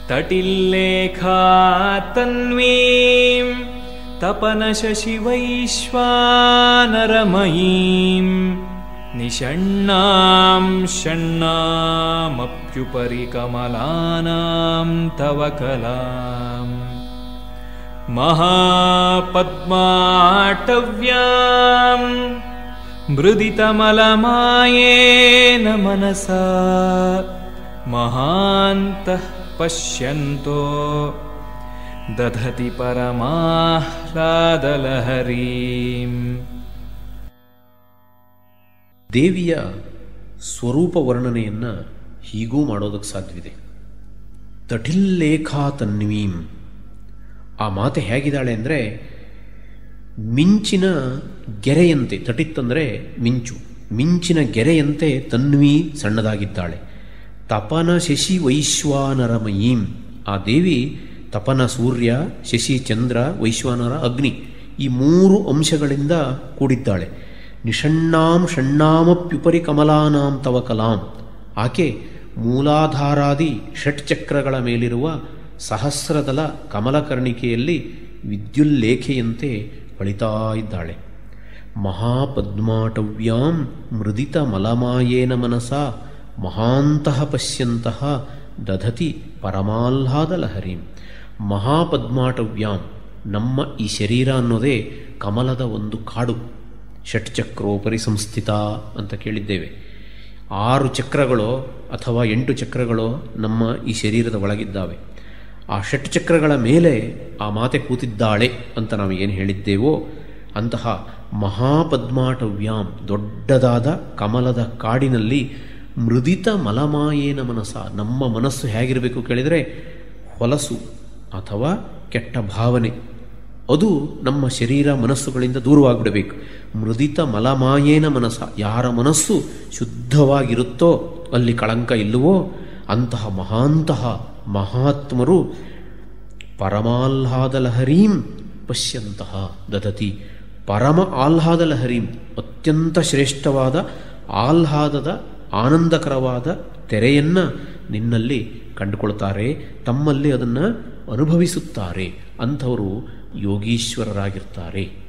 तटिल्लेखा तन्वीं तपनशशिवैश्वानरमयीं निषण्णां षण्णामप्युपरि कमलानां तव कलाम् महापद्माटव्याम् मृदितमलमायेन मनसा महान्तः पश्यन्तो दधति परमाह्लादलहरीम् ದೇವಿಯ ಸ್ವರೂಪ ವರ್ಣನೆಯನ್ನು ಹೀಗೂ ಮಾಡೋದಕ್ಕೆ ಸಾಧ್ಯವಿದೆ ತಟಿಲ್ಲೇಖಾ ತನ್ವೀಂ ಆ ಮಾತೆ ಹೇಗಿದ್ದಾಳೆ ಅಂದರೆ ಮಿಂಚಿನ ಗೆರೆಯಂತೆ ತಟಿತ್ತಂದರೆ ಮಿಂಚು ಮಿಂಚಿನ ಗೆರೆಯಂತೆ ತನ್ವಿ ಸಣ್ಣದಾಗಿದ್ದಾಳೆ ತಪನ ಶಶಿ ವೈಶ್ವಾನರಮಯೀಂ ಆ ದೇವಿ ತಪನ ಸೂರ್ಯ ಶಶಿ ಚಂದ್ರ ವೈಶ್ವಾನರ ಅಗ್ನಿ ಈ ಮೂರು ಅಂಶಗಳಿಂದ ಕೂಡಿದ್ದಾಳೆ ನಿಷಣ್ಣಾಂ ಷಣ್ಣಾಮಪ್ಯುಪರಿ ಕಮಲಾನಾಂ ತವ ಕಲಾಂ ಆಕೆ ಮೂಲಾಧಾರಾದಿ ಷಟ್ಚಕ್ರಗಳ ಮೇಲಿರುವ ಸಹಸ್ರದಲ ಕಮಲಕರ್ಣಿಕೆಯಲ್ಲಿ ವಿದ್ಯುಲ್ಲೇಖೆಯಂತೆ ಹೊಳಿತಾ ಇದ್ದಾಳೆ ಮಹಾಪದ್ಮಾಟವ್ಯಾಂ ಮೃದಿತ ಮಲಮಾಯೇನ ಮನಸ ಮಹಾಂತಹ ಪಶ್ಯಂತಹ ದಧತಿ ಪರಮಾಹ್ಲಾದ ಲಹರೀಂ ಮಹಾಪದ್ಮಾಟವ್ಯಾಂ ನಮ್ಮ ಈ ಶರೀರ ಅನ್ನೋದೇ ಕಮಲದ ಒಂದು ಕಾಡು ಷಟ್ಚಕ್ರೋಪರಿ ಸಂಸ್ಥಿತ ಅಂತ ಕೇಳಿದ್ದೇವೆ ಆರು ಚಕ್ರಗಳು ಅಥವಾ ಎಂಟು ಚಕ್ರಗಳು ನಮ್ಮ ಈ ಶರೀರದ ಒಳಗಿದ್ದಾವೆ ಆ ಷಟ್ ಚಕ್ರಗಳ ಮೇಲೆ ಆ ಮಾತೆ ಕೂತಿದ್ದಾಳೆ ಅಂತ ನಾವು ಏನು ಹೇಳಿದ್ದೇವೋ ಅಂತಹ ಮಹಾಪದ್ಮಾಟವ್ಯಾಂ ದೊಡ್ಡದಾದ ಕಮಲದ ಕಾಡಿನಲ್ಲಿ ಮೃದಿತ ಮಲಮಾಯೇನ ಮನಸ ನಮ್ಮ ಮನಸ್ಸು ಹೇಗಿರಬೇಕು ಕೇಳಿದರೆ ಹೊಲಸು ಅಥವಾ ಕೆಟ್ಟ ಭಾವನೆ ಅದು ನಮ್ಮ ಶರೀರ ಮನಸ್ಸುಗಳಿಂದ ದೂರವಾಗಿಬಿಡಬೇಕು ಮೃದಿತ ಮಲಮಾಯೇನ ಮನಸ ಯಾರ ಮನಸ್ಸು ಶುದ್ಧವಾಗಿರುತ್ತೋ ಅಲ್ಲಿ ಕಳಂಕ ಇಲ್ಲವೋ ಅಂತಹ ಮಹಾಂತಹ ಮಹಾತ್ಮರು ಪರಮಾಹ್ಲಾದ ಲಹರೀಂ ಪಶ್ಯಂತಹ ದದತಿ ಪರಮ ಆಹ್ಲಾದ ಲಹರೀಂ ಅತ್ಯಂತ ಶ್ರೇಷ್ಠವಾದ ಆಹ್ಲಾದದ ಆನಂದಕರವಾದ ತೆರೆಯನ್ನು ನಿನ್ನಲ್ಲಿ ಕಂಡುಕೊಳ್ತಾರೆ ತಮ್ಮಲ್ಲಿ ಅದನ್ನು ಅನುಭವಿಸುತ್ತಾರೆ ಅಂಥವರು ಯೋಗೀಶ್ವರರಾಗಿರ್ತಾರೆ